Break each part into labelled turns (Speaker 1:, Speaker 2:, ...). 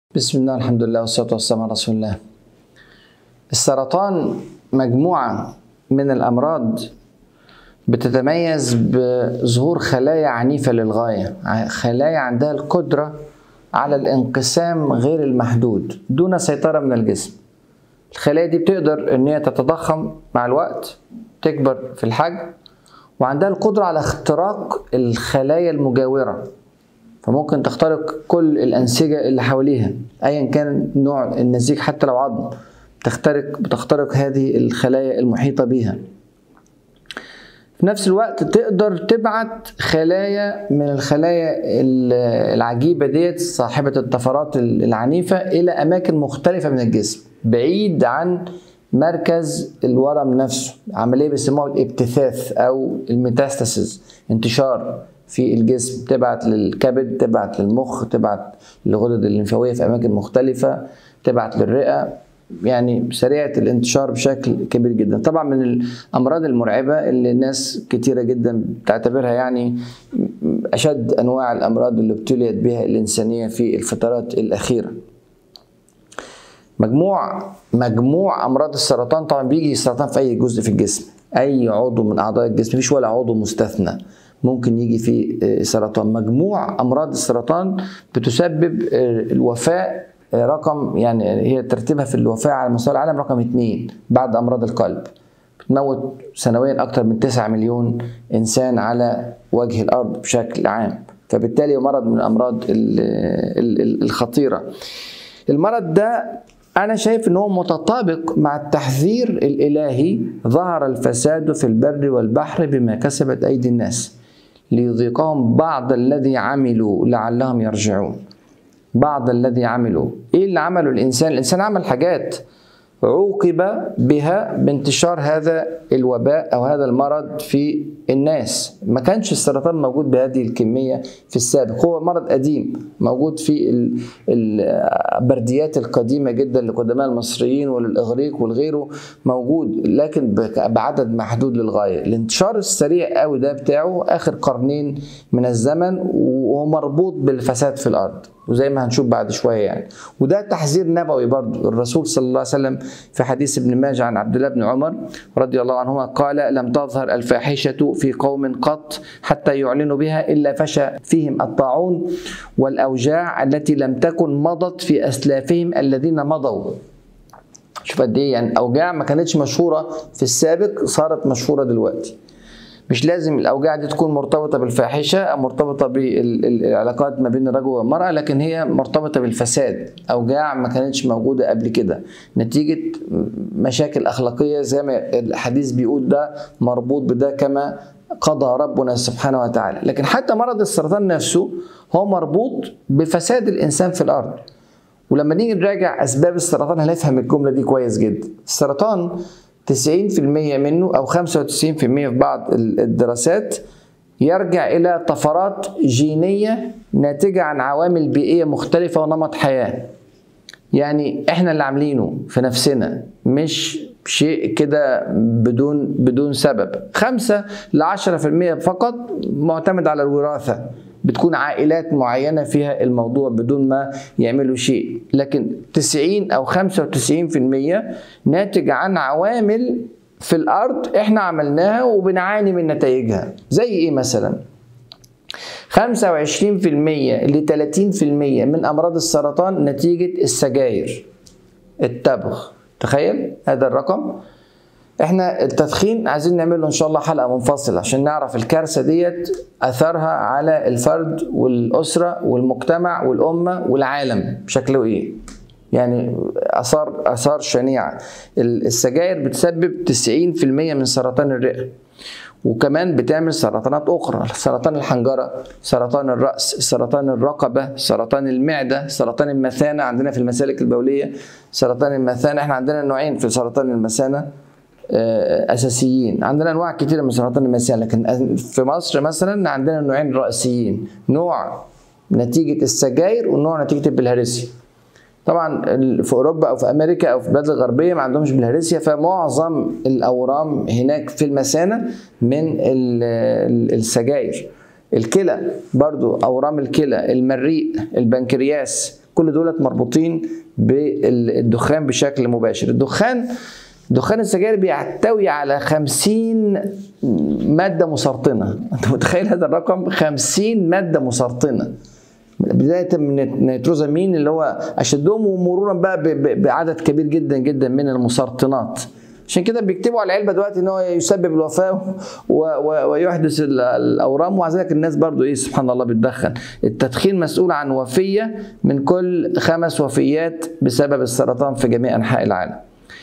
Speaker 1: بسم الله الحمد لله والصلاة والسلام على رسول الله السرطان مجموعة من الأمراض بتتميز بظهور خلايا عنيفة للغاية خلايا عندها القدرة على الانقسام غير المحدود دون سيطرة من الجسم الخلايا دي بتقدر ان هي تتضخم مع الوقت تكبر في الحجم وعندها القدرة على اختراق الخلايا المجاورة فممكن تخترق كل الأنسجة اللي حواليها أيا كان نوع النسيج حتى لو عظم تخترق بتخترق هذه الخلايا المحيطة بها في نفس الوقت تقدر تبعت خلايا من الخلايا العجيبة ديت صاحبة الطفرات العنيفة إلى أماكن مختلفة من الجسم بعيد عن مركز الورم نفسه عملية بيسموها الابتثاث أو الميتاستاسيس انتشار في الجسم تبعت للكبد تبعت للمخ تبعت للغدد الليمفاويه في اماكن مختلفه تبعت للرئه يعني سريعه الانتشار بشكل كبير جدا طبعا من الامراض المرعبه اللي الناس كتيره جدا بتعتبرها يعني اشد انواع الامراض اللي ابتليت بها الانسانيه في الفترات الاخيره مجموع مجموع امراض السرطان طبعا بيجي السرطان في اي جزء في الجسم اي عضو من اعضاء الجسم مفيش ولا عضو مستثنى ممكن يجي في سرطان مجموع امراض السرطان بتسبب الوفاه رقم يعني هي ترتيبها في الوفاه على مستوى العالم رقم اثنين بعد امراض القلب بتموت سنويا اكثر من 9 مليون انسان على وجه الارض بشكل عام فبالتالي مرض من الامراض الخطيره المرض ده أنا شايف إن هو متطابق مع التحذير الإلهي ظهر الفساد في البر والبحر بما كسبت أيدي الناس ليذيقهم بعض الذي عملوا لعلهم يرجعون بعض الذي عملوا إيه اللي عمله الإنسان الإنسان عمل حاجات عوقب بها بانتشار هذا الوباء او هذا المرض في الناس ما كانش السرطان موجود بهذه الكميه في السابق هو مرض قديم موجود في البرديات القديمه جدا لقدماء المصريين وللاغريق والغيره موجود لكن بعدد محدود للغايه الانتشار السريع قوي ده بتاعه اخر قرنين من الزمن وهو مربوط بالفساد في الارض وزي ما هنشوف بعد شويه يعني وده تحذير نبوي برضو الرسول صلى الله عليه وسلم في حديث ابن ماجه عن عبد الله بن عمر رضي الله عنهما قال لم تظهر الفاحشه في قوم قط حتى يعلنوا بها الا فشى فيهم الطاعون والاوجاع التي لم تكن مضت في اسلافهم الذين مضوا شوف قد ايه يعني اوجاع ما كانتش مشهوره في السابق صارت مشهوره دلوقتي مش لازم الاوجاع دي تكون مرتبطه بالفاحشه او مرتبطه بالعلاقات ما بين الرجل والمراه لكن هي مرتبطه بالفساد اوجاع ما كانتش موجوده قبل كده نتيجه مشاكل اخلاقيه زي ما الحديث بيقول ده مربوط بده كما قضى ربنا سبحانه وتعالى لكن حتى مرض السرطان نفسه هو مربوط بفساد الانسان في الارض ولما نيجي نراجع اسباب السرطان هنفهم الجمله دي كويس جدا السرطان 90% منه او 95% في بعض الدراسات يرجع الى طفرات جينيه ناتجه عن عوامل بيئيه مختلفه ونمط حياه. يعني احنا اللي عاملينه في نفسنا مش شيء كده بدون بدون سبب 5 ل 10% فقط معتمد على الوراثه بتكون عائلات معينة فيها الموضوع بدون ما يعملوا شيء لكن 90 أو 95% ناتج عن عوامل في الأرض إحنا عملناها وبنعاني من نتائجها زي إيه مثلا 25% ل 30% من أمراض السرطان نتيجة السجاير التبغ تخيل هذا الرقم احنا التدخين عايزين نعمل له ان شاء الله حلقه منفصله عشان نعرف الكارثه ديت اثرها على الفرد والاسره والمجتمع والامه والعالم شكله ايه يعني اثار اثار شنيعه السجاير بتسبب 90% من سرطان الرئه وكمان بتعمل سرطانات اخرى سرطان الحنجره سرطان الراس سرطان الرقبه سرطان المعده سرطان المثانه عندنا في المسالك البوليه سرطان المثانه احنا عندنا نوعين في سرطان المثانه اساسيين عندنا انواع كثيره من سرطان المثانه لكن في مصر مثلا عندنا نوعين رئيسيين نوع نتيجه السجاير ونوع نتيجه البلهارسيا طبعا في اوروبا او في امريكا او في البلاد الغربيه ما عندهمش بلهارسيا فمعظم الاورام هناك في المثانه من السجاير الكلى برضو اورام الكلى المريء البنكرياس كل دولت مربوطين بالدخان بشكل مباشر الدخان دخان السجاير بيحتوي على 50 ماده مسرطنه انت متخيل هذا الرقم 50 ماده مسرطنه بدايه من النيتروزامين اللي هو اشدهم ومرورا بقى بعدد كبير جدا جدا من المسرطنات عشان كده بيكتبوا على العلبه دلوقتي ان هو يسبب الوفاه ويحدث الاورام ومع ذلك الناس برضو ايه سبحان الله بتدخن التدخين مسؤول عن وفيه من كل خمس وفيات بسبب السرطان في جميع انحاء العالم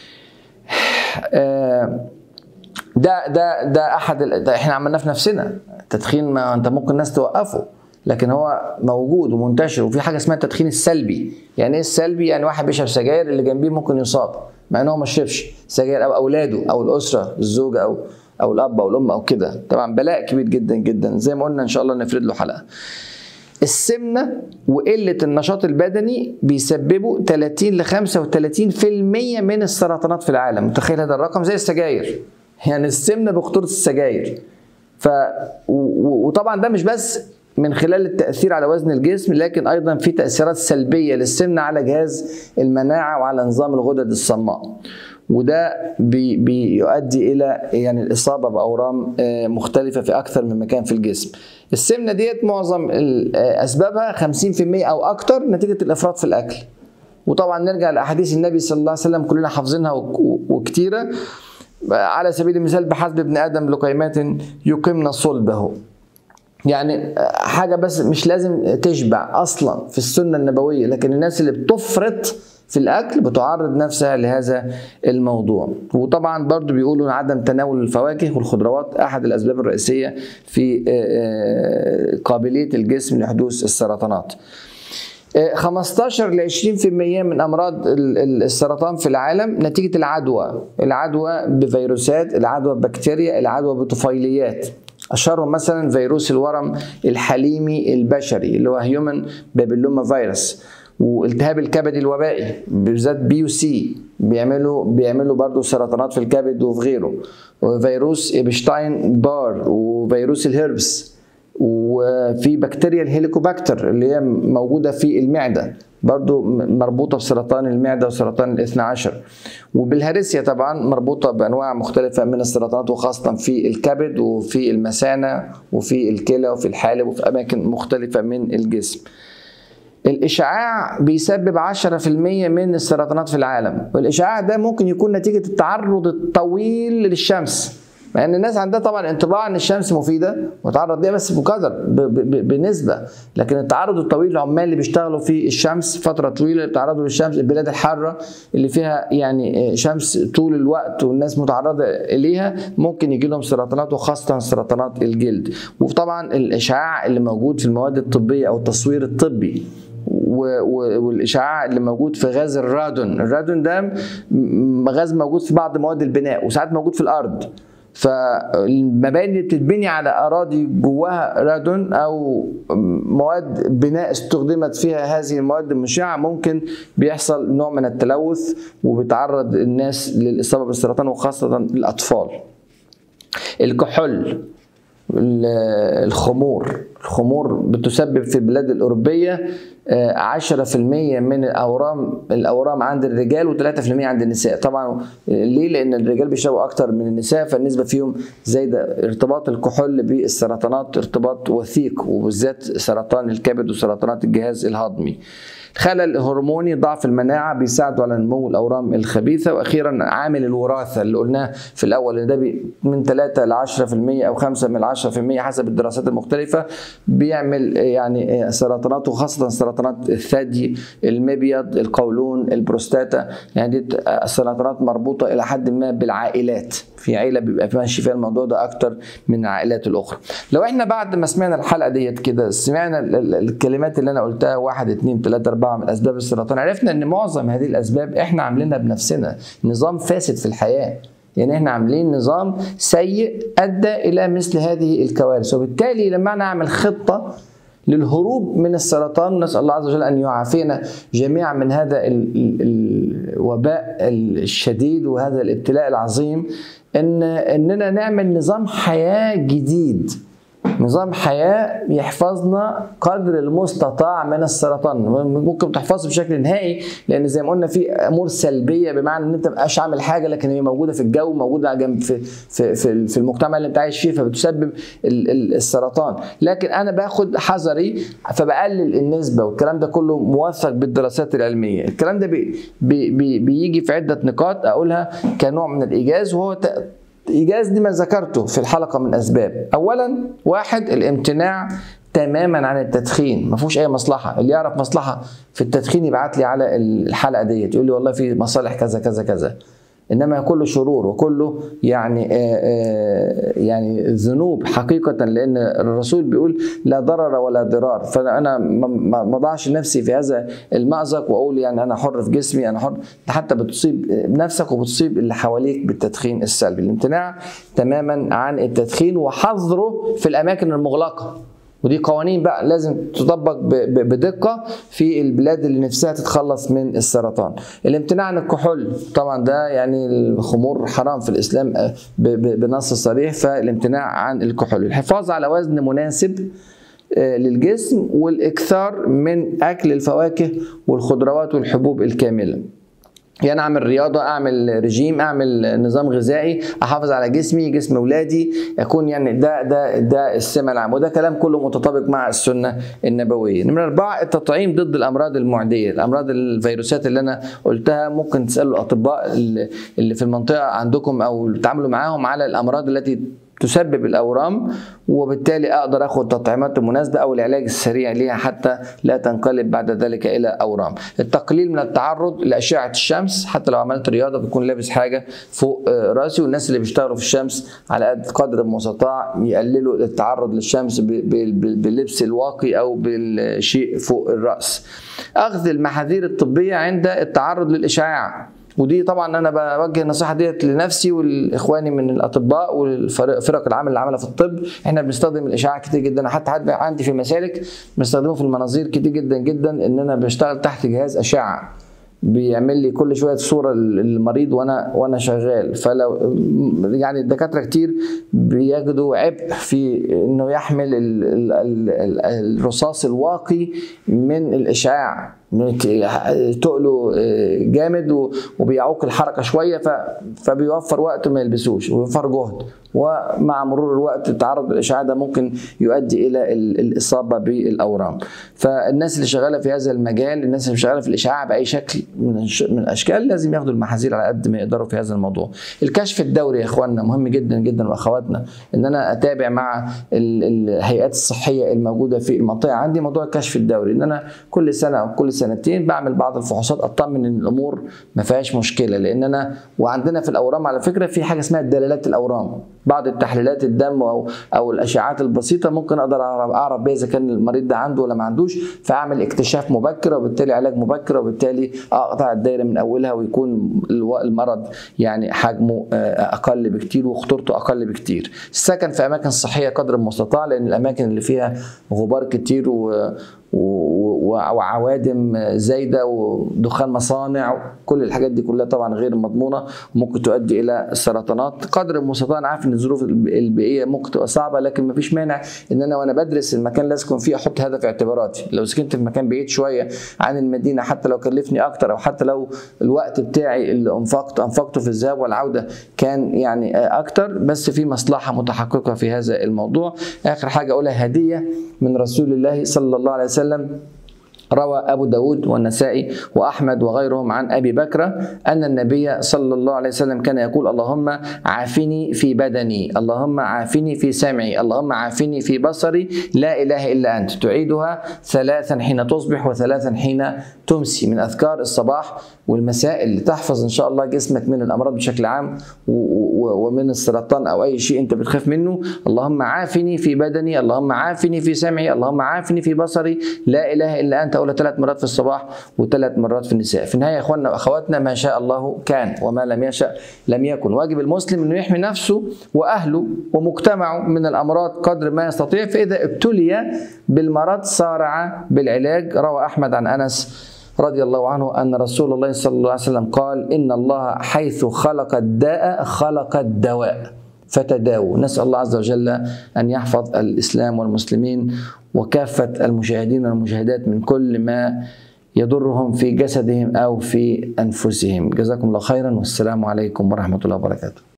Speaker 1: ده ده ده احد ده احنا عملناه في نفسنا التدخين ما انت ممكن الناس توقفه لكن هو موجود ومنتشر وفي حاجه اسمها التدخين السلبي يعني ايه السلبي يعني واحد بيشرب سجاير اللي جنبيه ممكن يصاب مع ان هو ما شربش سجاير او اولاده او الاسره الزوجه او او الاب او الام او كده طبعا بلاء كبير جدا جدا زي ما قلنا ان شاء الله نفرد له حلقه السمنه وقله النشاط البدني بيسببوا 30 ل 35% من السرطانات في العالم متخيل هذا الرقم زي السجاير يعني السمنه بخطوره السجاير ف وطبعا ده مش بس من خلال التأثير على وزن الجسم لكن أيضا في تأثيرات سلبية للسمنة على جهاز المناعة وعلى نظام الغدد الصماء وده بي بيؤدي الى يعني الاصابه باورام مختلفه في اكثر من مكان في الجسم. السمنه ديت معظم اسبابها 50% او اكثر نتيجه الافراط في الاكل. وطبعا نرجع لاحاديث النبي صلى الله عليه وسلم كلنا حافظينها وكتيره على سبيل المثال بحسب ابن ادم لقيمات يقمن صلبه. يعني حاجه بس مش لازم تشبع اصلا في السنه النبويه لكن الناس اللي بتفرط في الاكل بتعرض نفسها لهذا الموضوع وطبعا برضو بيقولوا عدم تناول الفواكه والخضروات احد الاسباب الرئيسيه في قابليه الجسم لحدوث السرطانات 15 ل 20% من امراض السرطان في العالم نتيجه العدوى العدوى بفيروسات العدوى ببكتيريا العدوى بطفيليات اشهرهم مثلا فيروس الورم الحليمي البشري اللي هو هيومن بابيلوما فيروس والتهاب الكبد الوبائي بالذات بي وسي بيعملوا بيعملوا برضه سرطانات في الكبد وفي غيره وفيروس ايبشتاين بار وفيروس الهربس وفي بكتيريا الهيليكوباكتر اللي هي موجوده في المعده برضو مربوطة بسرطان المعدة وسرطان الاثنى عشر وبالهرسيا طبعا مربوطة بأنواع مختلفة من السرطانات وخاصة في الكبد وفي المثانة وفي الكلى وفي الحالب وفي أماكن مختلفة من الجسم الإشعاع بيسبب 10% من السرطانات في العالم والإشعاع ده ممكن يكون نتيجة التعرض الطويل للشمس مع ان الناس عندها طبعا انطباع ان الشمس مفيده وتعرض ليها بس بقدر بنسبه لكن التعرض الطويل العمال اللي بيشتغلوا في الشمس فتره طويله بيتعرضوا للشمس البلاد الحاره اللي فيها يعني شمس طول الوقت والناس متعرضه اليها ممكن يجي لهم سرطانات وخاصه سرطانات الجلد وطبعا الاشعاع اللي موجود في المواد الطبيه او التصوير الطبي والاشعاع اللي موجود في غاز الرادون الرادون ده غاز موجود في بعض مواد البناء وساعات موجود في الارض فالمباني اللي بتتبني على اراضي جواها رادون او مواد بناء استخدمت فيها هذه المواد المشعه ممكن بيحصل نوع من التلوث وبتعرض الناس للاصابه بالسرطان وخاصه الاطفال. الكحول الخمور الخمور بتسبب في البلاد الأوروبية 10% من الأورام الأورام عند الرجال و3% عند النساء طبعا ليه لأن الرجال بيشربوا أكتر من النساء فالنسبة فيهم زايدة ارتباط الكحول بالسرطانات ارتباط وثيق وبالذات سرطان الكبد وسرطانات الجهاز الهضمي خلل هرموني ضعف المناعة بيساعدوا على نمو الأورام الخبيثة وأخيرا عامل الوراثة اللي قلناه في الأول إن ده من 3 ل 10% أو 5 من 10% حسب الدراسات المختلفة بيعمل يعني سرطانات وخاصة سرطانات الثدي المبيض القولون البروستاتا يعني دي السرطانات مربوطة إلى حد ما بالعائلات في عيلة بيبقى ماشي فيها الموضوع ده أكتر من العائلات الأخرى لو إحنا بعد ما سمعنا الحلقة ديت كده سمعنا الكلمات اللي أنا قلتها واحد اتنين تلاتة أربعة من أسباب السرطان عرفنا إن معظم هذه الأسباب إحنا عاملينها بنفسنا نظام فاسد في الحياة يعني احنا عاملين نظام سيء ادى الى مثل هذه الكوارث وبالتالي لما نعمل خطه للهروب من السرطان نسال الله عز وجل ان يعافينا جميعا من هذا الوباء الشديد وهذا الابتلاء العظيم ان اننا نعمل نظام حياه جديد نظام حياة يحفظنا قدر المستطاع من السرطان ممكن تحفظه بشكل نهائي لان زي ما قلنا في امور سلبيه بمعنى ان انت مبقاش عامل حاجه لكن هي موجوده في الجو موجوده جنب في في في, في المجتمع اللي انت عايش فيه فبتسبب السرطان لكن انا باخد حذري فبقلل النسبه والكلام ده كله موثق بالدراسات العلميه الكلام ده بي بي بيجي في عده نقاط اقولها كنوع من الايجاز وهو ايجاز لما ذكرته في الحلقه من اسباب اولا واحد الامتناع تماما عن التدخين ما فيهوش اي مصلحه اللي يعرف مصلحه في التدخين يبعت لي على الحلقه ديت يقول لي والله في مصالح كذا كذا كذا انما كله شرور وكله يعني آآ آآ يعني ذنوب حقيقه لان الرسول بيقول لا ضرر ولا ضرار فانا ما ضعش نفسي في هذا المأزق واقول يعني انا حر في جسمي انا حر حتى بتصيب نفسك وبتصيب اللي حواليك بالتدخين السلبي الامتناع تماما عن التدخين وحظره في الاماكن المغلقه ودي قوانين بقى لازم تطبق بدقة في البلاد اللي نفسها تتخلص من السرطان الامتناع عن الكحول طبعا ده يعني الخمور حرام في الإسلام بنص صريح فالامتناع عن الكحول الحفاظ على وزن مناسب للجسم والاكثار من اكل الفواكه والخضروات والحبوب الكامله يعني اعمل رياضه اعمل رجيم اعمل نظام غذائي احافظ على جسمي جسم اولادي اكون يعني ده ده ده السمه العامه وده كلام كله متطابق مع السنه النبويه نمره اربعه التطعيم ضد الامراض المعديه الامراض الفيروسات اللي انا قلتها ممكن تسالوا الاطباء اللي في المنطقه عندكم او تعاملوا معاهم على الامراض التي تسبب الاورام وبالتالي اقدر اخد تطعيمات المناسبه او العلاج السريع ليها حتى لا تنقلب بعد ذلك الى اورام التقليل من التعرض لاشعه الشمس حتى لو عملت رياضه بكون لابس حاجه فوق راسي والناس اللي بيشتغلوا في الشمس على قد قدر المستطاع يقللوا التعرض للشمس باللبس الواقي او بالشيء فوق الراس اخذ المحاذير الطبيه عند التعرض للاشعاع ودي طبعا انا بوجه النصيحه ديت لنفسي والاخواني من الاطباء والفرق العمل اللي عامله في الطب احنا بنستخدم الاشعاع كتير جدا حتى حد عندي في المسالك بنستخدمه في المناظير كتير جدا جدا ان انا بشتغل تحت جهاز اشعه بيعمل لي كل شويه صوره للمريض وانا وانا شغال فلو يعني الدكاتره كتير بيجدوا عبء في انه يحمل ال ال ال الرصاص الواقي من الاشعاع تقله جامد وبيعوق الحركه شويه فبيوفر وقت ما يلبسوش ويوفر جهد ومع مرور الوقت التعرض للاشعاع ده ممكن يؤدي الى الاصابه بالاورام فالناس اللي شغاله في هذا المجال الناس اللي شغاله في الاشعاع باي شكل من الاشكال لازم ياخدوا المحاذير على قد ما يقدروا في هذا الموضوع الكشف الدوري يا اخواننا مهم جدا جدا واخواتنا ان انا اتابع مع الهيئات الصحيه الموجوده في المنطقه عندي موضوع الكشف الدوري ان انا كل سنه او كل سنتين بعمل بعض الفحوصات اطمن ان الامور ما فيهاش مشكله لان انا وعندنا في الاورام على فكره في حاجه اسمها دلالات الاورام بعض التحليلات الدم او او الاشعاعات البسيطه ممكن اقدر اعرف بيها اذا كان المريض ده عنده ولا ما عندوش فاعمل اكتشاف مبكر وبالتالي علاج مبكر وبالتالي اقطع الدايره من اولها ويكون المرض يعني حجمه اقل بكتير وخطورته اقل بكتير السكن في اماكن صحيه قدر المستطاع لان الاماكن اللي فيها غبار كتير و وعوادم زايده ودخان مصانع كل الحاجات دي كلها طبعا غير مضمونه وممكن تؤدي الى سرطانات قدر المستطاع انا عارف ان الظروف البيئيه ممكن تبقى صعبه لكن ما فيش مانع ان انا وانا بدرس المكان لازم يكون فيه احط هذا في اعتباراتي لو سكنت في مكان بعيد شويه عن المدينه حتى لو كلفني اكتر او حتى لو الوقت بتاعي اللي انفقته انفقته في الذهاب والعوده كان يعني اكتر بس في مصلحه متحققه في هذا الموضوع اخر حاجه اقولها هديه من رسول الله صلى الله عليه وسلم روى أبو داود والنسائي وأحمد وغيرهم عن أبي بكر أن النبي صلى الله عليه وسلم كان يقول اللهم عافني في بدني اللهم عافني في سمعي اللهم عافني في بصري لا إله إلا أنت تعيدها ثلاثا حين تصبح وثلاثا حين تمسي من أذكار الصباح والمساء اللي تحفظ إن شاء الله جسمك من الأمراض بشكل عام ومن السرطان أو أي شيء أنت بتخاف منه اللهم عافني في بدني اللهم عافني في سمعي اللهم عافني في بصري لا إله إلا أنت أقولها ثلاث مرات في الصباح وثلاث مرات في النساء في النهاية يا إخواننا وأخواتنا ما شاء الله كان وما لم يشأ لم يكن واجب المسلم أنه يحمي نفسه وأهله ومجتمعه من الأمراض قدر ما يستطيع فإذا ابتلي بالمرض سارع بالعلاج روى أحمد عن أنس رضي الله عنه أن رسول الله صلى الله عليه وسلم قال إن الله حيث خلق الداء خلق الدواء فتداووا نسأل الله عز وجل أن يحفظ الإسلام والمسلمين وكافة المشاهدين والمشاهدات من كل ما يضرهم في جسدهم أو في أنفسهم جزاكم الله خيرا والسلام عليكم ورحمة الله وبركاته